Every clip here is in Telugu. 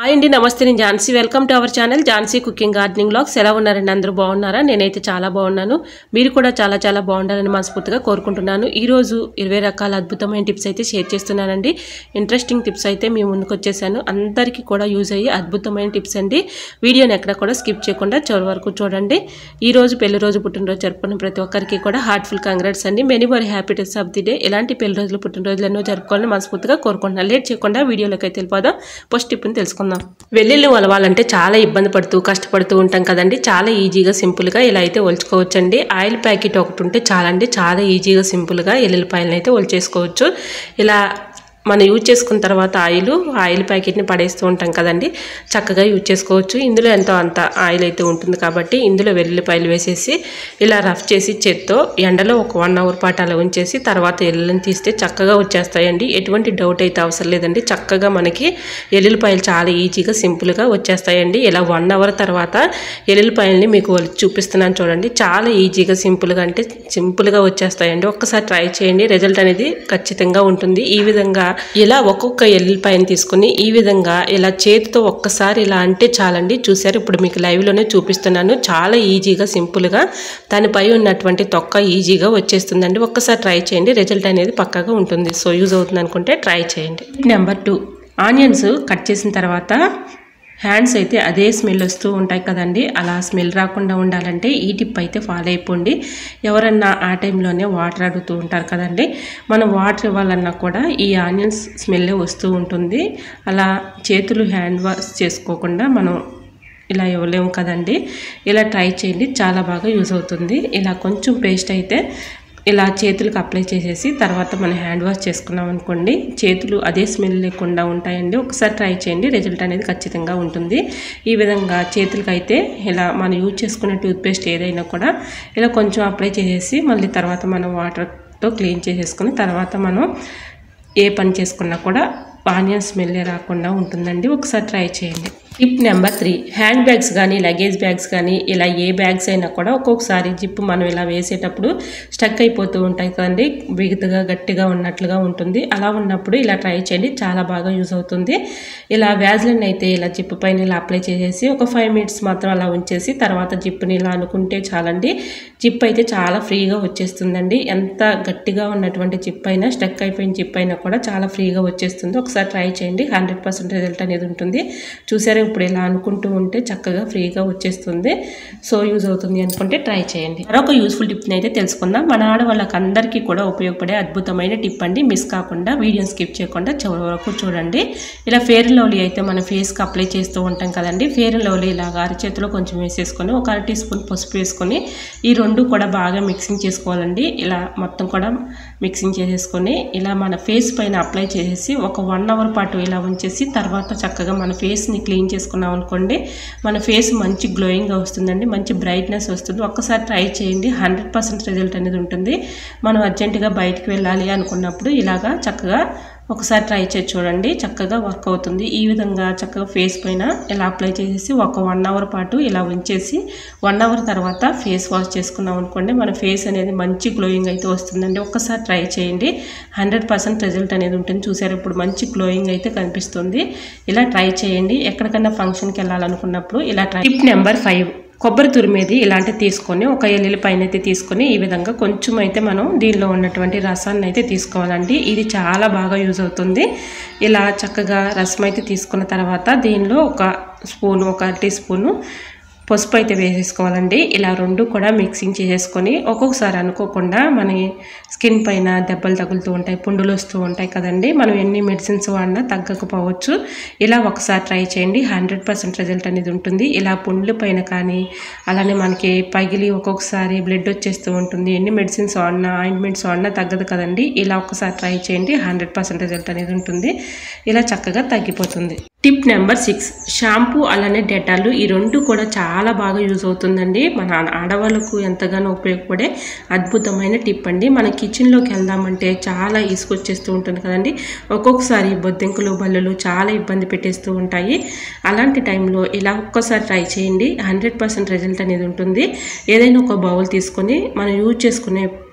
హాయ్ అండి నమస్తే నేను Jhansi welcome to our channel Jhansi cooking gardening blogs ఎలా ఉన్నారండి అందరూ బాగున్నారా నేనైతే చాలా బాగున్నాను మీరు కూడా చాలా చాలా బాగుండాలని మనస్ఫూర్తిగా కోరుకుంటున్నాను ఈ రోజు ఇరవై రకాల అద్భుతమైన టిప్స్ అయితే షేర్ చేస్తున్నానండి ఇంట్రెస్టింగ్ టిప్స్ అయితే మీ ముందుకు వచ్చేసాను అందరికీ కూడా యూజ్ అయ్యి అద్భుతమైన టిప్స్ అండి వీడియోని ఎక్కడ కూడా స్కిప్ చేయకుండా చివరి వరకు చూడండి ఈ రోజు పెళ్లి రోజు పుట్టినరోజు జరుపుకున్న ప్రతి ఒక్కరికి కూడా హార్ట్ఫుల్ కంగ్రాట్స్ అండి మెనీ మరీ happy days of the day ఎలాంటి పెళ్లి రోజులు పుట్టినరోజులు ఎన్నో జరుపుకోవాలని మనస్ఫూర్తిగా కోరుకుంటున్నాను లేట్ చేయకుండా వీడియోలోకి అయితే వెళ్ళిపోదాం ఫస్ట్ టిప్ని తెలుసుకుందాం వెల్లుల్లి వలవాలంటే చాలా ఇబ్బంది పడుతూ కష్టపడుతూ ఉంటాం కదండి చాలా ఈజీగా సింపుల్గా ఇలా అయితే ఒలుచుకోవచ్చండి ఆయిల్ ప్యాకెట్ ఒకటి ఉంటే చాలా అండి చాలా ఈజీగా సింపుల్గా ఎల్లుల్లిపాయలను అయితే ఒలిచేసుకోవచ్చు ఇలా మనం యూజ్ చేసుకున్న తర్వాత ఆయిల్ ఆయిల్ ప్యాకెట్ని పడేస్తూ ఉంటాం కదండి చక్కగా యూజ్ చేసుకోవచ్చు ఇందులో ఎంతో అంత ఆయిల్ అయితే ఉంటుంది కాబట్టి ఇందులో వెల్లుల్లిపాయలు వేసేసి ఇలా రఫ్ చేసి చేత్తో ఎండలో ఒక వన్ అవర్ పాటు అలా ఉంచేసి తర్వాత ఎల్లుల్ని తీస్తే చక్కగా వచ్చేస్తాయండి ఎటువంటి డౌట్ అయితే అవసరం లేదండి చక్కగా మనకి ఎల్లుల్లిపాయలు చాలా ఈజీగా సింపుల్గా వచ్చేస్తాయండి ఇలా వన్ అవర్ తర్వాత ఎల్లుల్లిపాయలని మీకు ఒలిచి చూపిస్తున్నాను చూడండి చాలా ఈజీగా సింపుల్గా అంటే సింపుల్గా వచ్చేస్తాయండి ఒక్కసారి ట్రై చేయండి రిజల్ట్ అనేది ఖచ్చితంగా ఉంటుంది ఈ విధంగా ఇలా ఒక్కొక్క ఎల్లుల్లిపాయని తీసుకుని ఈ విధంగా ఇలా చేతితో ఒక్కసారి ఇలా అంటే చాలండి చూసారు ఇప్పుడు మీకు లైవ్లోనే చూపిస్తున్నాను చాలా ఈజీగా సింపుల్గా దానిపై ఉన్నటువంటి తొక్క ఈజీగా వచ్చేస్తుందండి ఒక్కసారి ట్రై చేయండి రిజల్ట్ అనేది పక్కాగా ఉంటుంది సో యూజ్ అవుతుంది అనుకుంటే ట్రై చేయండి నెంబర్ టూ ఆనియన్స్ కట్ చేసిన తర్వాత హ్యాండ్స్ అయితే అదే స్మెల్ వస్తూ ఉంటాయి కదండి అలా స్మెల్ రాకుండా ఉండాలంటే ఈ టిప్ అయితే ఫాలో అయిపోండి ఎవరన్నా ఆ టైంలోనే వాటర్ అడుగుతూ ఉంటారు కదండి మనం వాటర్ ఇవ్వాలన్నా కూడా ఈ ఆనియన్స్ స్మెల్లే వస్తూ ఉంటుంది అలా చేతులు హ్యాండ్ వాష్ చేసుకోకుండా మనం ఇలా ఇవ్వలేము కదండి ఇలా ట్రై చేయండి చాలా బాగా యూజ్ అవుతుంది ఇలా కొంచెం పేస్ట్ అయితే ఇలా చేతులకు అప్లై చేసేసి తర్వాత మనం హ్యాండ్ వాష్ చేసుకున్నాం అనుకోండి చేతులు అదే స్మెల్ లేకుండా ఉంటాయండి ఒకసారి ట్రై చేయండి రిజల్ట్ అనేది ఖచ్చితంగా ఉంటుంది ఈ విధంగా చేతులకి అయితే ఇలా మనం యూజ్ చేసుకునే టూత్పేస్ట్ ఏదైనా కూడా ఇలా కొంచెం అప్లై చేసేసి మళ్ళీ తర్వాత మనం వాటర్తో క్లీన్ చేసేసుకుని తర్వాత మనం ఏ పని చేసుకున్నా కూడా ఆనియన్ స్మెల్ రాకుండా ఉంటుందండి ఒకసారి ట్రై చేయండి tip number three hand bags కానీ లగేజ్ బ్యాగ్స్ కానీ ఇలా ఏ బ్యాగ్స్ అయినా కూడా ఒక్కొక్కసారి జిప్ మనం ఇలా వేసేటప్పుడు స్టక్ అయిపోతూ ఉంటాయి కదండి బిగుతుగా గట్టిగా ఉన్నట్లుగా ఉంటుంది అలా ఉన్నప్పుడు ఇలా ట్రై చేయండి చాలా బాగా యూజ్ అవుతుంది ఇలా వ్యాజ్లైన్ అయితే ఇలా జిప్ పైన ఇలా అప్లై చేసేసి ఒక ఫైవ్ మినిట్స్ మాత్రం అలా ఉంచేసి తర్వాత జిప్ని ఇలా అనుకుంటే చాలండి జిప్ అయితే చాలా ఫ్రీగా వచ్చేస్తుందండి ఎంత గట్టిగా ఉన్నటువంటి జిప్ అయినా స్టక్ అయిపోయిన జిప్ అయినా కూడా చాలా ఫ్రీగా వచ్చేస్తుంది ఒకసారి ట్రై చేయండి హండ్రెడ్ పర్సెంట్ రిజల్ట్ అనేది ఉంటుంది చూసారా ఇప్పుడు ఇలా అనుకుంటూ ఉంటే చక్కగా ఫ్రీగా వచ్చేస్తుంది సో యూజ్ అవుతుంది అనుకుంటే ట్రై చేయండి మరొక యూస్ఫుల్ టిప్ని అయితే తెలుసుకుందాం మన ఆడవాళ్ళకి అందరికీ కూడా ఉపయోగపడే అద్భుతమైన టిప్ అండి మిస్ కాకుండా వీడియో స్కిప్ చేయకుండా చివరి వరకు చూడండి ఇలా ఫేర్ అండ్ లవ్లీ అయితే మన ఫేస్కి అప్లై చేస్తూ ఉంటాం కదండి ఫేర్ అండ్ లవ్లీ ఇలాగా అరచేతిలో కొంచెం వేసేసుకొని ఒక అర టీ స్పూన్ పసుపు వేసుకొని ఈ రెండు కూడా బాగా మిక్సింగ్ చేసుకోవాలండి ఇలా మొత్తం కూడా మిక్సింగ్ చేసేసుకొని ఇలా మన ఫేస్ పైన అప్లై చేసేసి ఒక వన్ అవర్ పాటు ఇలా ఉంచేసి తర్వాత చక్కగా మన ఫేస్ని క్లీన్ చేసుకున్నాం అనుకోండి మన ఫేస్ మంచి గ్లోయింగ్గా వస్తుందండి మంచి బ్రైట్నెస్ వస్తుంది ఒక్కసారి ట్రై చేయండి హండ్రెడ్ పర్సెంట్ రిజల్ట్ అనేది ఉంటుంది మనం అర్జెంటుగా బయటికి వెళ్ళాలి అనుకున్నప్పుడు ఇలాగా చక్కగా ఒకసారి ట్రై చేసి చూడండి చక్కగా వర్క్ అవుతుంది ఈ విధంగా చక్కగా ఫేస్ పైన ఇలా అప్లై చేసేసి ఒక వన్ అవర్ పాటు ఇలా ఉంచేసి వన్ అవర్ తర్వాత ఫేస్ వాష్ చేసుకున్నాం అనుకోండి మన ఫేస్ అనేది మంచి గ్లోయింగ్ అయితే వస్తుందండి ఒక్కసారి ట్రై చేయండి హండ్రెడ్ పర్సెంట్ రిజల్ట్ అనేది ఉంటుంది చూసారు ఇప్పుడు మంచి గ్లోయింగ్ అయితే కనిపిస్తుంది ఇలా ట్రై చేయండి ఎక్కడికైనా ఫంక్షన్కి వెళ్ళాలనుకున్నప్పుడు ఇలా ట్రై టిప్ నెంబర్ ఫైవ్ కొబ్బరి తురిమేది ఇలాంటివి తీసుకొని ఒక ఎల్లుల్లిపాయన అయితే తీసుకొని ఈ విధంగా కొంచెం అయితే మనం దీనిలో ఉన్నటువంటి రసాన్ని అయితే తీసుకోవాలండి ఇది చాలా బాగా యూజ్ అవుతుంది ఇలా చక్కగా రసం అయితే తీసుకున్న తర్వాత దీనిలో ఒక స్పూన్ ఒక టీ స్పూను పసుపు అయితే వేసేసుకోవాలండి ఇలా రెండు కూడా మిక్సింగ్ చేసేసుకొని ఒక్కొక్కసారి అనుకోకుండా మన స్కిన్ పైన దెబ్బలు తగులుతూ ఉంటాయి పుండులు వస్తూ ఉంటాయి కదండి మనం ఎన్ని మెడిసిన్స్ వాడినా తగ్గకపోవచ్చు ఇలా ఒకసారి ట్రై చేయండి హండ్రెడ్ పర్సెంట్ రిజల్ట్ అనేది ఉంటుంది ఇలా పుండ్ల పైన కానీ అలానే మనకి పగిలి ఒక్కొక్కసారి బ్లడ్ వచ్చేస్తూ ఉంటుంది ఎన్ని మెడిసిన్స్ వాడినా ఆయింట్మెంట్స్ వాడినా తగ్గదు కదండి ఇలా ఒకసారి ట్రై చేయండి హండ్రెడ్ పర్సెంట్ రిజల్ట్ అనేది ఉంటుంది ఇలా చక్కగా తగ్గిపోతుంది టిప్ నెంబర్ సిక్స్ షాంపూ అలానే డెటాల్ ఈ రెండు కూడా చాలా బాగా యూజ్ అవుతుందండి మన ఆడవాళ్ళకు ఎంతగానో ఉపయోగపడే అద్భుతమైన టిప్ అండి మన కిచెన్లోకి వెళ్దామంటే చాలా ఇసుకొచ్చేస్తూ ఉంటుంది కదండి ఒక్కొక్కసారి బొద్దింకలు బల్లులు చాలా ఇబ్బంది పెట్టేస్తూ ఉంటాయి అలాంటి టైంలో ఇలా ఒక్కసారి ట్రై చేయండి హండ్రెడ్ పర్సెంట్ రిజల్ట్ అనేది ఉంటుంది ఏదైనా ఒక బౌల్ తీసుకొని మనం యూజ్ చేసుకునే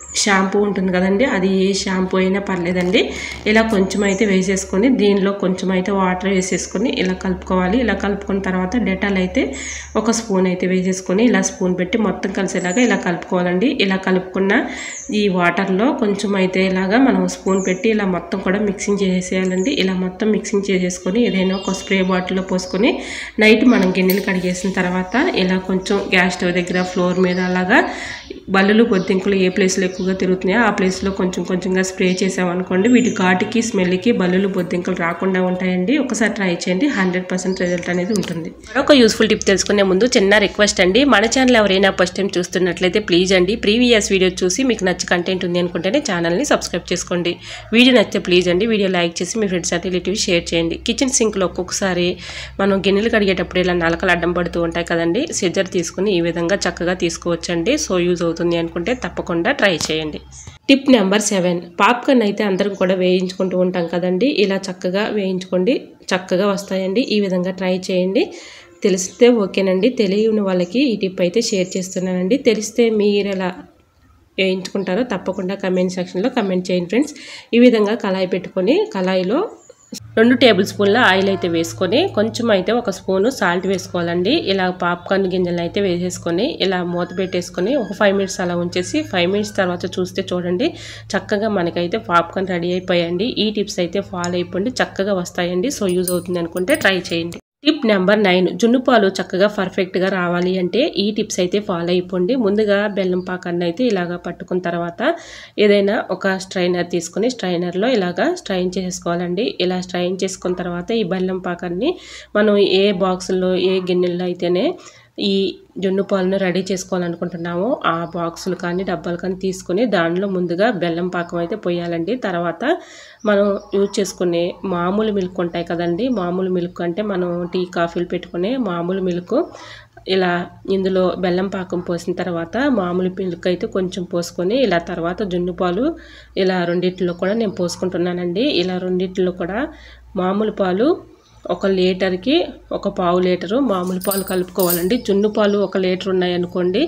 షాంపూ ఉంటుంది కదండి అది ఏ షాంపూ అయినా పర్లేదండి ఇలా కొంచెం అయితే వేసేసుకొని దీనిలో కొంచెం అయితే వాటర్ వేసేసుకొని ఇలా కలుపుకోవాలి ఇలా కలుపుకున్న తర్వాత డెటాల్ అయితే ఒక స్పూన్ అయితే వేసేసుకొని ఇలా స్పూన్ పెట్టి మొత్తం కలిసేలాగా ఇలా కలుపుకోవాలండి ఇలా కలుపుకున్న ఈ వాటర్లో కొంచెం అయితే ఇలాగా మనం స్పూన్ పెట్టి ఇలా మొత్తం కూడా మిక్సింగ్ చేసేయాలండి ఇలా మొత్తం మిక్సింగ్ చేసేసుకొని ఏదైనా ఒక స్ప్రే బాటిల్లో పోసుకొని నైట్ మనం గిన్నెలు కడిగేసిన తర్వాత ఇలా కొంచెం గ్యాస్ స్టవ్ దగ్గర ఫ్లోర్ మీద అలాగా బల్లులు బొద్దింకులు ఏ ప్లేస్లో ఎక్కువగా తిరుగుతున్నాయో ఆ ప్లేస్లో కొంచెం కొంచెంగా స్ప్రే చేసామనుకోండి వీటి ఘాటుకి స్మెల్కి బల్లులు బొద్దింకులు రాకుండా ఉంటాయండి ఒకసారి ట్రై చేయండి హండ్రెడ్ పర్సెంట్ రిజల్ట్ అనేది ఉంటుంది మరొక యూస్ఫుల్ టిప్ తెలుసుకునే ముందు చిన్న రిక్వెస్ట్ అండి మన ఛానల్ ఎవరైనా ఫస్ట్ టైం చూస్తున్నట్లయితే ప్లీజ్ అండి ప్రీవియస్ వీడియో చూసి మీకు నచ్చి కంటెంట్ ఉంది అనుకుంటేనే ఛానల్ని సబ్స్క్రైబ్ చేసుకోండి వీడియో నచ్చితే ప్లీజ్ అండి వీడియో లైక్ చేసి మీ ఫ్రెండ్స్ అండ్ రిలేటివ్స్ షేర్ చేయండి కిచెన్ సింక్లో ఒక్కొక్కసారి మనం గిన్నెలు కడిగేటప్పుడు ఇలా నలకలు అడ్డం పడుతూ ఉంటాయి కదండి సిజర్ తీసుకుని ఈ విధంగా చక్కగా తీసుకోవచ్చండి సో యూజ్ అవుతుంది అనుకుంటే తప్పకుండా ట్రై చేయండి టిప్ నెంబర్ సెవెన్ పాప్కార్న్ అయితే అందరం కూడా వేయించుకుంటూ ఉంటాం కదండి ఇలా చక్కగా వేయించుకోండి చక్కగా వస్తాయండి ఈ విధంగా ట్రై చేయండి తెలిస్తే ఓకేనండి తెలియని వాళ్ళకి ఈ టిప్ అయితే షేర్ చేస్తున్నానండి తెలిస్తే మీరు ఎలా వేయించుకుంటారో తప్పకుండా కమెంట్ సెక్షన్లో కమెంట్ చేయండి ఫ్రెండ్స్ ఈ విధంగా కళాయి పెట్టుకొని కళాయిలో రెండు టేబుల్ స్పూన్ల ఆయిల్ అయితే వేసుకొని కొంచెం అయితే ఒక స్పూను సాల్ట్ వేసుకోవాలండి ఇలా పాప్కార్న్ గింజలు అయితే వేసేసుకొని ఇలా మూత పెట్టేసుకొని ఒక ఫైవ్ మినిట్స్ అలా ఉంచేసి ఫైవ్ మినిట్స్ తర్వాత చూస్తే చూడండి చక్కగా మనకైతే పాప్కార్న్ రెడీ అయిపోయండి ఈ టిప్స్ అయితే ఫాలో అయిపోండి చక్కగా వస్తాయండి సో యూజ్ అవుతుంది అనుకుంటే ట్రై చేయండి టిప్ నెంబర్ నైన్ జున్ను పాలు చక్కగా పర్ఫెక్ట్గా రావాలి అంటే ఈ టిప్స్ అయితే ఫాలో అయిపోండి ముందుగా బెల్లం పాకాన్ని అయితే ఇలాగా పట్టుకున్న తర్వాత ఏదైనా ఒక స్ట్రైనర్ తీసుకొని స్ట్రైనర్లో ఇలాగా స్ట్రైన్ చేసుకోవాలండి ఇలా స్ట్రైన్ చేసుకున్న తర్వాత ఈ బెల్లం పాకాన్ని మనం ఏ బాక్సుల్లో ఏ గిన్నెల్లో అయితేనే ఈ జున్ను పాలను రెడీ చేసుకోవాలనుకుంటున్నామో ఆ బాక్సులు కానీ డబ్బాలు కానీ తీసుకొని దానిలో ముందుగా బెల్లం పాకం అయితే పోయాలండి తర్వాత మనం యూజ్ చేసుకునే మామూలు మిల్క్ ఉంటాయి కదండి మామూలు మిల్క్ అంటే మనం టీ కాఫీలు పెట్టుకునే మామూలు మిల్క్ ఇలా ఇందులో బెల్లం పాకం పోసిన తర్వాత మామూలు మిల్క్ అయితే కొంచెం పోసుకొని ఇలా తర్వాత జున్ను పాలు ఇలా రెండిట్లో కూడా నేను పోసుకుంటున్నానండి ఇలా రెండిట్లో కూడా మామూలు పాలు ఒక లీటర్కి ఒక పావు లీటరు మామూలు పాలు కలుపుకోవాలండి జున్ను పాలు ఒక లీటర్ ఉన్నాయనుకోండి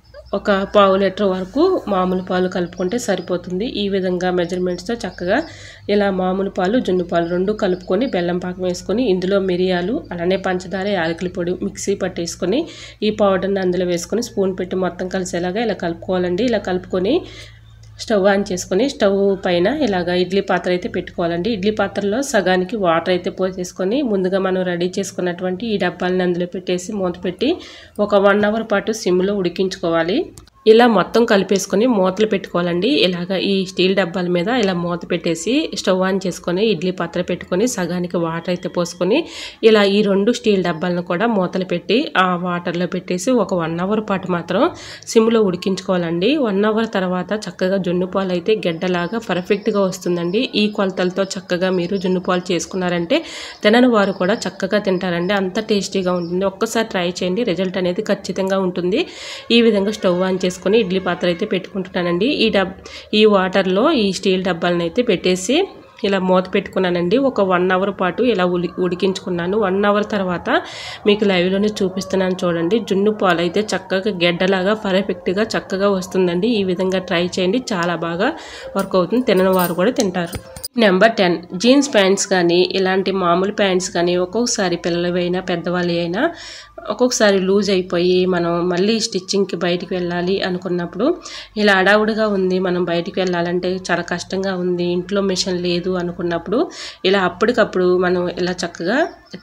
ఒక పావు లీటర్ వరకు మామూలు పాలు కలుపుకుంటే సరిపోతుంది ఈ విధంగా మెజర్మెంట్స్తో చక్కగా ఇలా మామూలు పాలు జున్ను పాలు రెండు కలుపుకొని బెల్లం పాకం వేసుకొని ఇందులో మిరియాలు అలానే పంచదార యాలకుల పొడి మిక్సీ పట్టేసుకొని ఈ పౌడర్ని అందులో వేసుకొని స్పూన్ పెట్టి మొత్తం కలిసేలాగా ఇలా కలుపుకోవాలండి ఇలా కలుపుకొని స్టవ్ ఆన్ చేసుకొని స్టవ్ పైన ఇలాగ ఇడ్లీ పాత్ర అయితే పెట్టుకోవాలండి ఇడ్లీ పాత్రలో సగానికి వాటర్ అయితే పోసేసుకొని ముందుగా మనం రెడీ చేసుకున్నటువంటి ఈ డబ్బాలని అందులో పెట్టేసి మూత పెట్టి ఒక వన్ అవర్ పాటు సిమ్లో ఉడికించుకోవాలి ఇలా మొత్తం కలిపేసుకొని మూతలు పెట్టుకోవాలండి ఇలాగ ఈ స్టీల్ డబ్బాల మీద ఇలా మూత పెట్టేసి స్టవ్ ఆన్ చేసుకొని ఇడ్లీ పాత్ర పెట్టుకొని సగానికి వాటర్ అయితే పోసుకొని ఇలా ఈ రెండు స్టీల్ డబ్బాలను కూడా మూతలు పెట్టి ఆ వాటర్లో పెట్టేసి ఒక వన్ అవర్ పాటు మాత్రం సిమ్లో ఉడికించుకోవాలండి వన్ అవర్ తర్వాత చక్కగా జున్ను పాలు అయితే గెడ్డలాగా పర్ఫెక్ట్గా వస్తుందండి ఈ కొలతలతో చక్కగా మీరు జున్ను పాలు చేసుకున్నారంటే తినని వారు కూడా చక్కగా తింటారండి అంత టేస్టీగా ఉంటుంది ఒక్కసారి ట్రై చేయండి రిజల్ట్ అనేది ఖచ్చితంగా ఉంటుంది ఈ విధంగా స్టవ్ ఆన్ చేసుకొని ఇడ్లీ పాత్ర అయితే పెట్టుకుంటున్నానండి ఈ డబ్ ఈ వాటర్లో ఈ స్టీల్ డబ్బాలను అయితే పెట్టేసి ఇలా మూత పెట్టుకున్నానండి ఒక వన్ అవర్ పాటు ఇలా ఉడి ఉడికించుకున్నాను వన్ అవర్ తర్వాత మీకు లైవ్లోనే చూపిస్తున్నాను చూడండి జున్ను పాలు అయితే చక్కగా గెడ్డలాగా పర్ఫెక్ట్గా చక్కగా వస్తుందండి ఈ విధంగా ట్రై చేయండి చాలా బాగా వర్క్ అవుతుంది తినని వారు కూడా తింటారు నెంబర్ టెన్ జీన్స్ ప్యాంట్స్ కానీ ఇలాంటి మామూలు ప్యాంట్స్ కానీ ఒక్కొక్కసారి పిల్లలవి అయినా పెద్దవాళ్ళు అయినా ఒక్కొక్కసారి లూజ్ అయిపోయి మనం మళ్ళీ స్టిచ్చింగ్కి బయటికి వెళ్ళాలి అనుకున్నప్పుడు ఇలా అడావుడిగా ఉంది మనం బయటికి వెళ్ళాలంటే చాలా కష్టంగా ఉంది ఇంట్లో మిషన్ లేదు అనుకున్నప్పుడు ఇలా అప్పటికప్పుడు మనం ఇలా చక్కగా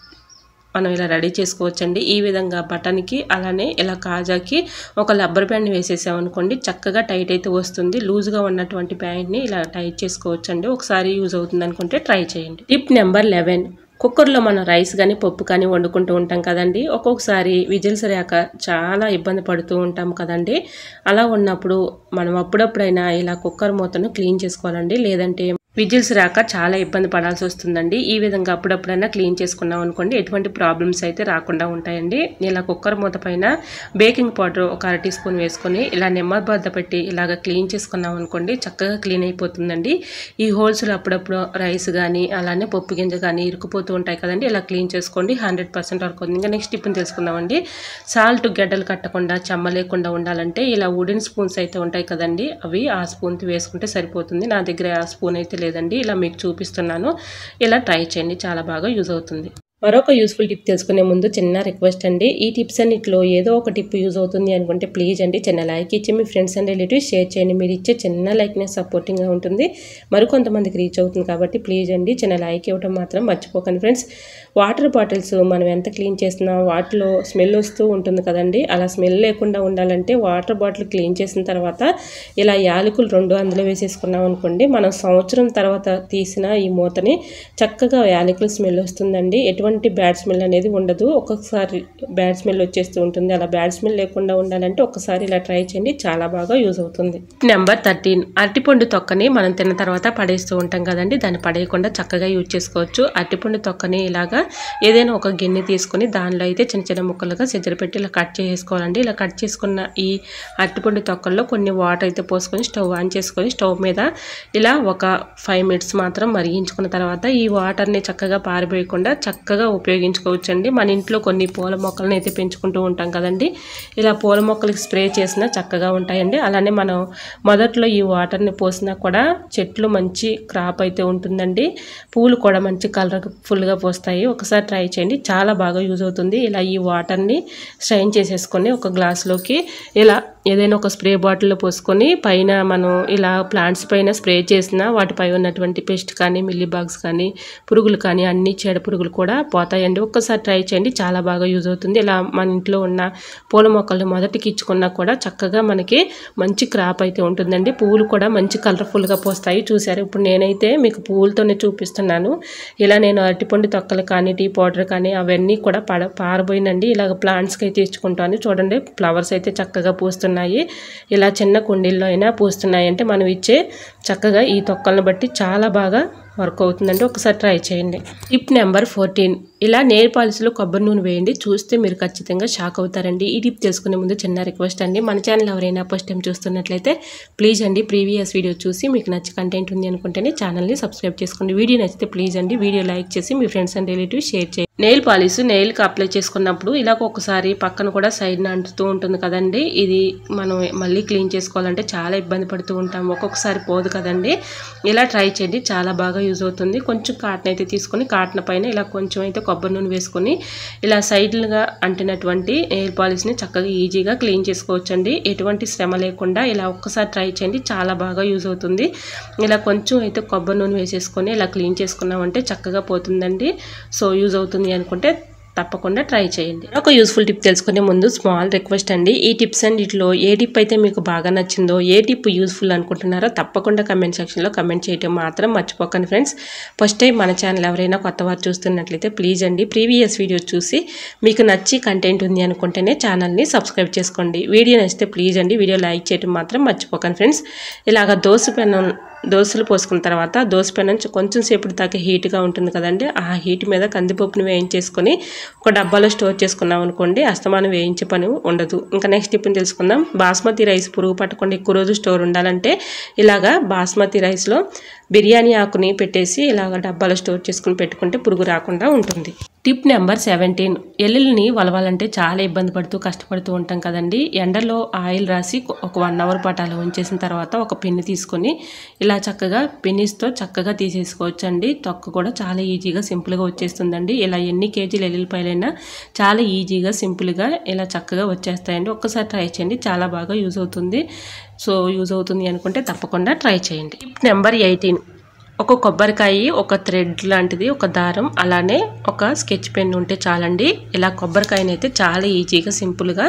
మనం ఇలా రెడీ చేసుకోవచ్చండి ఈ విధంగా బటన్కి అలానే ఇలా కాజాకి ఒక రబ్బర్ బ్యాండ్ వేసేసామనుకోండి చక్కగా టైట్ అయితే వస్తుంది లూజ్గా ఉన్నటువంటి ప్యాంట్ని ఇలా టైట్ చేసుకోవచ్చండి ఒకసారి యూజ్ అవుతుంది అనుకుంటే ట్రై చేయండి టిప్ నెంబర్ లెవెన్ కుక్కర్లో మనం రైస్ కానీ పప్పు కానీ వండుకుంటూ ఉంటాం కదండి ఒక్కొక్కసారి విజిల్స్ రాక చాలా ఇబ్బంది పడుతూ ఉంటాం కదండి అలా ఉన్నప్పుడు మనం అప్పుడప్పుడైనా ఇలా కుక్కర్ మూతను క్లీన్ చేసుకోవాలండి లేదంటే విజిల్స్ రాక చాలా ఇబ్బంది పడాల్సి వస్తుందండి ఈ విధంగా అప్పుడప్పుడైనా క్లీన్ చేసుకున్నాం అనుకోండి ఎటువంటి ప్రాబ్లమ్స్ అయితే రాకుండా ఉంటాయండి ఇలా కుక్కర్ మూత పైన బేకింగ్ పౌడర్ ఒక అర టీ స్పూన్ వేసుకొని ఇలా నెమ్మబద్ద పెట్టి ఇలాగ క్లీన్ చేసుకున్నాం అనుకోండి చక్కగా క్లీన్ అయిపోతుందండి ఈ హోల్స్లో అప్పుడప్పుడు రైస్ కానీ అలానే పప్పు గింజ కానీ ఇరుకుపోతూ ఉంటాయి కదండి ఇలా క్లీన్ చేసుకోండి హండ్రెడ్ పర్సెంట్ వరకు ఉంది ఇంకా నెక్స్ట్ టిప్ని తెలుసుకుందామండి సాల్ట్ గడ్డలు కట్టకుండా చెమ్మ లేకుండా ఉండాలంటే ఇలా వుడెన్ స్పూన్స్ అయితే ఉంటాయి కదండి అవి ఆ స్పూన్ వేసుకుంటే సరిపోతుంది నా దగ్గర ఆ స్పూన్ అయితే లేదండి ఇలా మీకు చూపిస్తున్నాను ఇలా ట్రై చేయండి చాలా బాగా యూజ్ అవుతుంది మరొక యూస్ఫుల్ టిప్ తెలుసుకునే ముందు చిన్న రిక్వెస్ట్ అండి ఈ టిప్స్ అన్నిట్లో ఏదో ఒక టిప్ యూజ్ అవుతుంది అనుకుంటే ప్లీజ్ అండి చిన్న లైక్ ఇచ్చి మీ ఫ్రెండ్స్ అండ్ రిలేటివ్స్ షేర్ చేయండి మీరు ఇచ్చే చిన్న లైక్నే సపోర్టింగ్గా ఉంటుంది మరికొంతమందికి రీచ్ అవుతుంది కాబట్టి ప్లీజ్ అండి చిన్న లైక్ ఇవ్వడం మాత్రం మర్చిపోకండి ఫ్రెండ్స్ వాటర్ బాటిల్స్ మనం ఎంత క్లీన్ చేసినా వాటిలో స్మెల్ వస్తూ ఉంటుంది కదండి అలా స్మెల్ లేకుండా ఉండాలంటే వాటర్ బాటిల్ క్లీన్ చేసిన తర్వాత ఇలా యాలకులు రెండు అందులో వేసేసుకున్నాం అనుకోండి మనం సంవత్సరం తర్వాత తీసిన ఈ మూతని చక్కగా యాలకుల స్మెల్ వస్తుందండి ఎటువంటి బ్యాడ్ స్మెల్ అనేది ఉండదు ఒక్కొక్కసారి బ్యాడ్ స్మెల్ వచ్చేస్తూ ఉంటుంది అలా బ్యాడ్ స్మెల్ లేకుండా ఉండాలంటే ఒకసారి ఇలా ట్రై చేయండి చాలా బాగా యూజ్ అవుతుంది నెంబర్ థర్టీన్ అరటిపండు తొక్కని మనం తిన్న తర్వాత పడేస్తూ ఉంటాం కదండి దాన్ని పడేయకుండా చక్కగా యూజ్ చేసుకోవచ్చు అరటిపండు తొక్కని ఇలాగా ఏదైనా ఒక గిన్నె తీసుకొని దానిలో అయితే చిన్న చిన్న ముక్కలుగా సిద్ధర పెట్టి ఇలా కట్ చేసుకోవాలండి ఇలా కట్ చేసుకున్న ఈ అరటిపండు తొక్కల్లో కొన్ని వాటర్ అయితే పోసుకొని స్టవ్ ఆన్ చేసుకొని స్టవ్ మీద ఇలా ఒక ఫైవ్ మినిట్స్ మాత్రం మరిగించుకున్న తర్వాత ఈ వాటర్ని చక్కగా పారిపోయకుండా చక్కగా ఉపయోగించుకోవచ్చండి మన ఇంట్లో కొన్ని పూల మొక్కలను అయితే పెంచుకుంటూ ఉంటాం కదండి ఇలా పూల మొక్కలకి స్ప్రే చేసినా చక్కగా ఉంటాయండి అలానే మనం మొదట్లో ఈ వాటర్ని పోసినా కూడా చెట్లు మంచి క్రాప్ అయితే ఉంటుందండి పూలు కూడా మంచి కలర్ ఫుల్గా పోస్తాయి ఒకసారి ట్రై చేయండి చాలా బాగా యూజ్ అవుతుంది ఇలా ఈ వాటర్ని స్ట్రైన్ చేసేసుకొని ఒక గ్లాస్లోకి ఇలా ఏదైనా ఒక స్ప్రే బాటిల్లో పోసుకొని పైన మనం ఇలా ప్లాంట్స్ పైన స్ప్రే చేసిన వాటిపై ఉన్నటువంటి పెస్ట్ కానీ మిల్లీ బాగ్స్ కానీ పురుగులు కానీ అన్ని చీడ పురుగులు కూడా పోతాయండి ఒక్కసారి ట్రై చేయండి చాలా బాగా యూజ్ అవుతుంది ఇలా మన ఇంట్లో ఉన్న పూల మొక్కలు మొదటికి ఇచ్చుకున్నా కూడా చక్కగా మనకి మంచి క్రాప్ అయితే ఉంటుందండి పువ్వులు కూడా మంచి కలర్ఫుల్గా పోస్తాయి చూసారు ఇప్పుడు నేనైతే మీకు పువ్వులతోనే చూపిస్తున్నాను ఇలా నేను అరటిపండు తొక్కలు కానీ టీ పౌడర్ కానీ అవన్నీ కూడా పడ పారబోయినండి ఇలాగ ప్లాంట్స్కి అయితే ఇచ్చుకుంటాను చూడండి ఫ్లవర్స్ అయితే చక్కగా పూస్తున్నాయి ఇలా చిన్న కుండీల్లో అయినా పూస్తున్నాయి అంటే మనం ఇచ్చే చక్కగా ఈ తొక్కలను బట్టి చాలా బాగా వర్క్ అవుతుందంటే ఒకసారి ట్రై చేయండి టిప్ నెంబర్ ఫోర్టీన్ ఇలా నెయిల్ పాలిష్లో కొబ్బరి నూనె వేయండి చూస్తే మీరు ఖచ్చితంగా షాక్ అవుతారండి ఈ టిప్ తెలుసుకునే ముందు చిన్న రిక్వెస్ట్ అండి మన ఛానల్ ఎవరైనా ఫస్ట్ టైం చూస్తున్నట్లయితే ప్లీజ్ అండి ప్రీవియస్ వీడియో చూసి మీకు నచ్చి కంటెంట్ ఉంది అనుకుంటేనే ఛానల్ని సబ్స్క్రైబ్ చేసుకోండి వీడియో నచ్చితే ప్లీజ్ అండి వీడియో లైక్ చేసి మీ ఫ్రెండ్స్ అండ్ రిలేటివ్స్ షేర్ చేయండి నెయిల్ పాలిష్ నెయిల్కి అప్లై చేసుకున్నప్పుడు ఇలా ఒక్కసారి పక్కన కూడా సైడ్న అంటుతూ ఉంటుంది కదండి ఇది మనం మళ్ళీ క్లీన్ చేసుకోవాలంటే చాలా ఇబ్బంది పడుతూ ఉంటాం ఒక్కొక్కసారి పోదు కదండి ఇలా ట్రై చేయండి చాలా బాగా యూజ్ అవుతుంది కొంచెం కాటన్ అయితే తీసుకొని కాటన్ పైన ఇలా కొంచెం అయితే కొబ్బరి నూనె వేసుకొని ఇలా సైడ్లుగా అంటినటువంటి నెయిల్ పాలిష్ని చక్కగా ఈజీగా క్లీన్ చేసుకోవచ్చండి ఎటువంటి శ్రమ లేకుండా ఇలా ఒక్కసారి ట్రై చేయండి చాలా బాగా యూజ్ అవుతుంది ఇలా కొంచెం అయితే కొబ్బరి నూనె వేసేసుకొని ఇలా క్లీన్ చేసుకున్నామంటే చక్కగా పోతుందండి సో యూజ్ అవుతుంది అనుకుంటే తప్పకుండా ట్రై చేయండి ఒక యూస్ఫుల్ టిప్ తెలుసుకునే ముందు స్మాల్ రిక్వెస్ట్ అండి ఈ టిప్స్ అన్నిటిలో ఏ టిప్ అయితే మీకు బాగా నచ్చిందో ఏ టిప్ యూస్ఫుల్ అనుకుంటున్నారో తప్పకుండా కమెంట్ సెక్షన్లో కమెంట్ చేయడం మాత్రం మర్చిపోకండి ఫ్రెండ్స్ ఫస్ట్ టైం మన ఛానల్ ఎవరైనా కొత్త వారు చూస్తున్నట్లయితే ప్లీజ్ అండి ప్రీవియస్ వీడియోస్ చూసి మీకు నచ్చి కంటెంట్ ఉంది అనుకుంటేనే ఛానల్ని సబ్స్క్రైబ్ చేసుకోండి వీడియో నచ్చితే ప్లీజ్ అండి వీడియో లైక్ చేయడం మాత్రం మర్చిపోకండి ఫ్రెండ్స్ ఇలాగ దోశ పెనం దోశలు పోసుకున్న తర్వాత దోశ పెనం కొంచెం సేపటి దాకా హీట్గా ఉంటుంది కదండి ఆ హీట్ మీద కందిపప్పుని వేయించేసుకొని ఒక డబ్బాలో స్టోర్ చేసుకున్నాం అనుకోండి అస్తమానం వేయించే పని ఉండదు ఇంకా నెక్స్ట్ టిప్ని తెలుసుకుందాం బాస్మతి రైస్ పురుగు పట్టకుండా ఎక్కువ రోజు స్టోర్ ఉండాలంటే ఇలాగా బాస్మతి రైస్లో బిర్యానీ ఆకుని పెట్టేసి ఇలాగ డబ్బాలో స్టోర్ చేసుకుని పెట్టుకుంటే పురుగు రాకుండా ఉంటుంది టిప్ నెంబర్ సెవెంటీన్ ఎల్లుల్ని వలవాలంటే చాలా ఇబ్బంది పడుతూ కష్టపడుతూ ఉంటాం కదండి ఎండలో ఆయిల్ రాసి ఒక వన్ అవర్ పాటు అలా ఉంచేసిన తర్వాత ఒక పెన్ను తీసుకొని ఇలా చక్కగా పెన్నిస్తో చక్కగా తీసేసుకోవచ్చండి తొక్క కూడా చాలా ఈజీగా సింపుల్గా వచ్చేస్తుందండి ఇలా ఎన్ని కేజీలు ఎల్లుల్లిపాయలైనా చాలా ఈజీగా సింపుల్గా ఇలా చక్కగా వచ్చేస్తాయండి ఒక్కసారి ట్రై చేయండి చాలా బాగా యూజ్ అవుతుంది సో యూజ్ అవుతుంది అనుకుంటే తప్పకుండా ట్రై చేయండి టిప్ నెంబర్ ఎయిటీన్ ఒక కొబ్బరికాయ ఒక థ్రెడ్ లాంటిది ఒక దారం అలానే ఒక స్కెచ్ పెన్ ఉంటే చాలండి ఇలా కొబ్బరికాయని అయితే చాలా ఈజీగా సింపుల్గా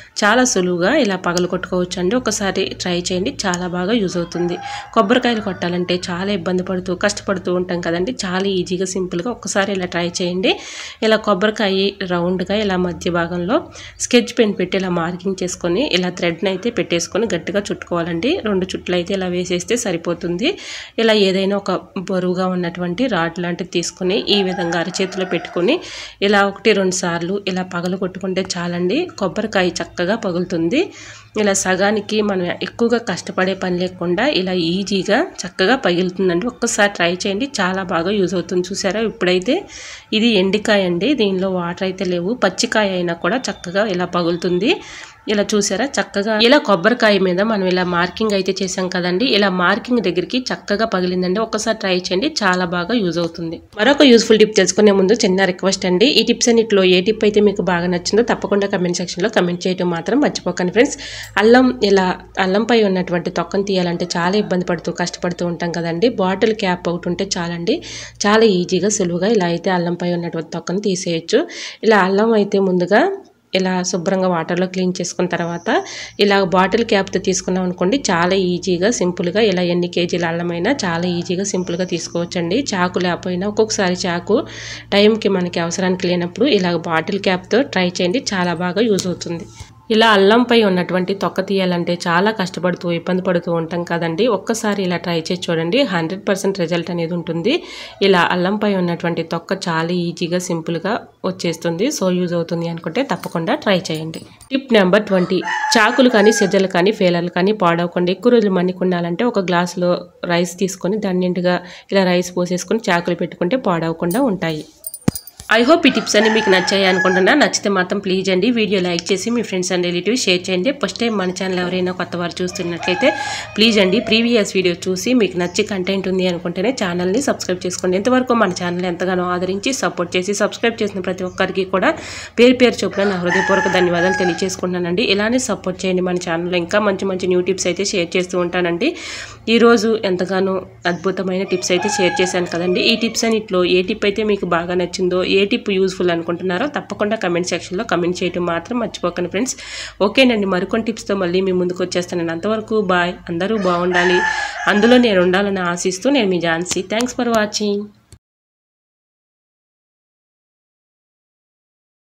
చాలా సులువుగా ఇలా పగలు కొట్టుకోవచ్చు అండి ఒకసారి ట్రై చేయండి చాలా బాగా యూజ్ అవుతుంది కొబ్బరికాయలు కొట్టాలంటే చాలా ఇబ్బంది పడుతూ కష్టపడుతూ ఉంటాం కదండి చాలా ఈజీగా సింపుల్గా ఒక్కసారి ఇలా ట్రై చేయండి ఇలా కొబ్బరికాయ రౌండ్గా ఇలా మధ్య భాగంలో స్కెచ్ పెన్ పెట్టి ఇలా మార్కింగ్ చేసుకొని ఇలా థ్రెడ్ని అయితే పెట్టేసుకొని గట్టిగా చుట్టుకోవాలండి రెండు చుట్లు అయితే ఇలా వేసేస్తే సరిపోతుంది ఇలా ఏదైనా ఒక బరువుగా ఉన్నటువంటి రాడ్ లాంటిది తీసుకొని ఈ విధంగా అరచేతిలో పెట్టుకొని ఇలా ఒకటి రెండు సార్లు ఇలా పగలు కొట్టుకుంటే చాలండి కొబ్బరికాయ చక్కగా పగులుతుంది ఇలా సగానికి మనం ఎక్కువగా కష్టపడే పని లేకుండా ఇలా ఈజీగా చక్కగా పగులుతుందండి ఒక్కసారి ట్రై చేయండి చాలా బాగా యూజ్ అవుతుంది చూసారా ఇప్పుడైతే ఇది ఎండికాయ అండి దీనిలో వాటర్ అయితే లేవు పచ్చికాయ అయినా కూడా చక్కగా ఇలా పగులుతుంది ఇలా చూసారా చక్కగా ఇలా కొబ్బరికాయ మీద మనం ఇలా మార్కింగ్ అయితే చేసాం కదండి ఇలా మార్కింగ్ దగ్గరికి చక్కగా పగిలిందండి ఒక్కసారి ట్రై చేయండి చాలా బాగా యూజ్ అవుతుంది మరొక యూస్ఫుల్ టిప్ తెలుసుకునే ముందు చిన్న రిక్వెస్ట్ అండి ఈ టిప్స్ అన్నిట్లో ఏ టిప్ అయితే మీకు బాగా నచ్చిందో తప్పకుండా కమెంట్ సెక్షన్లో కమెంట్ చేయడం మాత్రం మర్చిపోకండి ఫ్రెండ్స్ అల్లం ఇలా అల్లంపై ఉన్నటువంటి తొక్కను తీయాలంటే చాలా ఇబ్బంది పడుతూ కష్టపడుతూ ఉంటాం కదండి బాటిల్ క్యాప్ ఒకటి ఉంటే చాలండి చాలా ఈజీగా సులువుగా ఇలా అయితే అల్లంపై ఉన్నటువంటి తొక్కను తీసేయచ్చు ఇలా అల్లం అయితే ముందుగా ఇలా శుభ్రంగా వాటర్లో క్లీన్ చేసుకున్న తర్వాత ఇలా బాటిల్ క్యాప్తో తీసుకున్నాం అనుకోండి చాలా ఈజీగా సింపుల్గా ఇలా ఎన్ని కేజీల అల్లమైనా చాలా ఈజీగా సింపుల్గా తీసుకోవచ్చండి చాకు లేకపోయినా ఒక్కొక్కసారి చాకు టైంకి మనకి అవసరానికి లేనప్పుడు ఇలా బాటిల్ క్యాప్తో ట్రై చేయండి చాలా బాగా యూజ్ అవుతుంది ఇలా అల్లంపై ఉన్నటువంటి తొక్క తీయాలంటే చాలా కష్టపడుతూ ఇబ్బంది పడుతూ ఉంటాం కదండి ఒక్కసారి ఇలా ట్రై చేసి చూడండి హండ్రెడ్ పర్సెంట్ రిజల్ట్ అనేది ఉంటుంది ఇలా అల్లంపై ఉన్నటువంటి తొక్క చాలా ఈజీగా సింపుల్గా వచ్చేస్తుంది సో యూజ్ అవుతుంది అనుకుంటే తప్పకుండా ట్రై చేయండి టిప్ నెంబర్ ట్వంటీ చాకులు కానీ సెజలు కానీ ఫేలర్లు కానీ పాడవకుండా ఎక్కువ రోజులు మన్నికుండాలంటే ఒక గ్లాసులో రైస్ తీసుకొని దాని నిండుగా ఇలా రైస్ పోసేసుకొని చాకులు పెట్టుకుంటే పాడవకుండా ఉంటాయి ఐ హోప్ ఈ టిప్స్ అన్ని మీకు నచ్చాయి అనుకుంటున్నా నచ్చితే మాత్రం ప్లీజ్ అండి వీడియో లైక్ చేసి మీ ఫ్రెండ్స్ అండ్ రిలేటివ్స్ షేర్ చేయండి ఫస్ట్ టైం మన ఛానల్ ఎవరైనా కొత్త వారు చూస్తున్నట్లయితే ప్లీజ్ అండి ప్రీవియస్ వీడియో చూసి మీకు నచ్చి కంటెంట్ ఉంది అనుకుంటేనే ఛానల్ని సబ్స్క్రైబ్ చేసుకోండి ఇంతవరకు మన ఛానల్ ఎంతగానో ఆదరించి సపోర్ట్ చేసి సబ్స్క్రైబ్ చేసిన ప్రతి ఒక్కరికి కూడా పేరు పేరు చొప్పున నా హృదయపూర్వక ధన్యవాదాలు తెలియజేసుకుంటున్నానండి ఇలానే సపోర్ట్ చేయండి మన ఛానల్లో ఇంకా మంచి మంచి న్యూ టిప్స్ అయితే షేర్ చేస్తూ ఉంటానండి ఈరోజు ఎంతగానో అద్భుతమైన టిప్స్ అయితే షేర్ చేశాను కదండి ఈ టిప్స్ అన్నిట్లో ఏ టిప్ అయితే మీకు బాగా నచ్చిందో ఏ టిప్ యూస్ఫుల్ అనుకుంటున్నారో తప్పకుండా కమెంట్ సెక్షన్లో కమెంట్ చేయడం మాత్రం మర్చిపోకండి ఫ్రెండ్స్ ఓకేనండి మరికొన్ని టిప్స్తో మళ్ళీ మీ ముందుకు వచ్చేస్తాను అంతవరకు బాయ్ అందరూ బాగుండాలి అందులో నేను ఉండాలని ఆశిస్తూ నేను మీ ఝాన్సీ థ్యాంక్స్ ఫర్ వాచింగ్